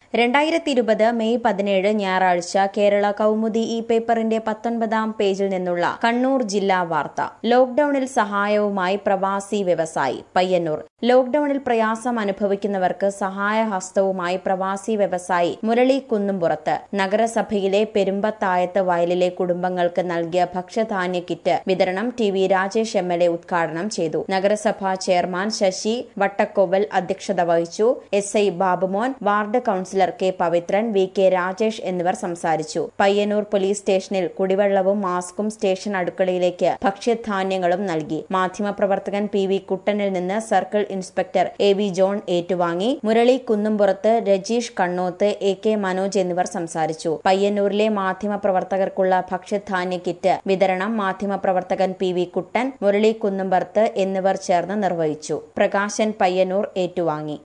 രണ്ടായിരത്തി ഇരുപത് മെയ് പതിനേഴ് ഞായറാഴ്ച കേരള കൗമുദി ഈ പേപ്പറിന്റെ പത്തൊൻപതാം പേജിൽ നിന്നുള്ള കണ്ണൂർ ജില്ലാ വാർത്ത ലോക്ഡൌണിൽ സഹായവുമായി പ്രവാസി വ്യവസായി പയ്യന്നൂർ ലോക്ഡൌണിൽ പ്രയാസം അനുഭവിക്കുന്നവർക്ക് സഹായഹസ്തവുമായി പ്രവാസി വ്യവസായി മുരളി കുന്നുംപുറത്ത് നഗരസഭയിലെ പെരുമ്പത്തായത്ത് വയലിലെ കുടുംബങ്ങൾക്ക് നൽകിയ ഭക്ഷ്യധാന്യ കിറ്റ് വിതരണം T V Rajesh M L A ഉദ്ഘാടനം ചെയ്തു നഗരസഭാ ചെയർമാൻ ശശി വട്ടക്കോവൽ അധ്യക്ഷത വഹിച്ചു S I Babumon ward councillor K Pavithran V K Rajesh എന്നിവർ സംസാരിച്ചു പയ്യന്നൂർ പോലീസ് സ്റ്റേഷനിൽ കുടിവെള്ളവും മാസ്കും സ്റ്റേഷൻ അടുക്കളയിലേക്ക് ഭക്ഷ്യധാന്യങ്ങളും നൽകി മാധ്യമപ്രവർത്തകൻ പി വി കുട്ടനിൽ നിന്ന് circle inspector A V John ഏറ്റുവാങ്ങി മുരളി കുന്നുംപുറത്ത് രജീഷ് കണ്ണോത്ത് എ കെ മനോജ് എന്നിവർ സംസാരിച്ചു പയ്യന്നൂരിലെ മാധ്യമപ്രവർത്തകർക്കുള്ള ഭക്ഷ്യധാന്യ കിറ്റ് വിതരണം മാധ്യമപ്രവർത്തകൻ പി വി കുട്ടൻ മുരളി കുന്നുംപുറത്ത് എന്നിവർ ചേർന്ന് നിർവഹിച്ചു പ്രകാശൻ പയ്യന്നൂർ ഏറ്റുവാങ്ങി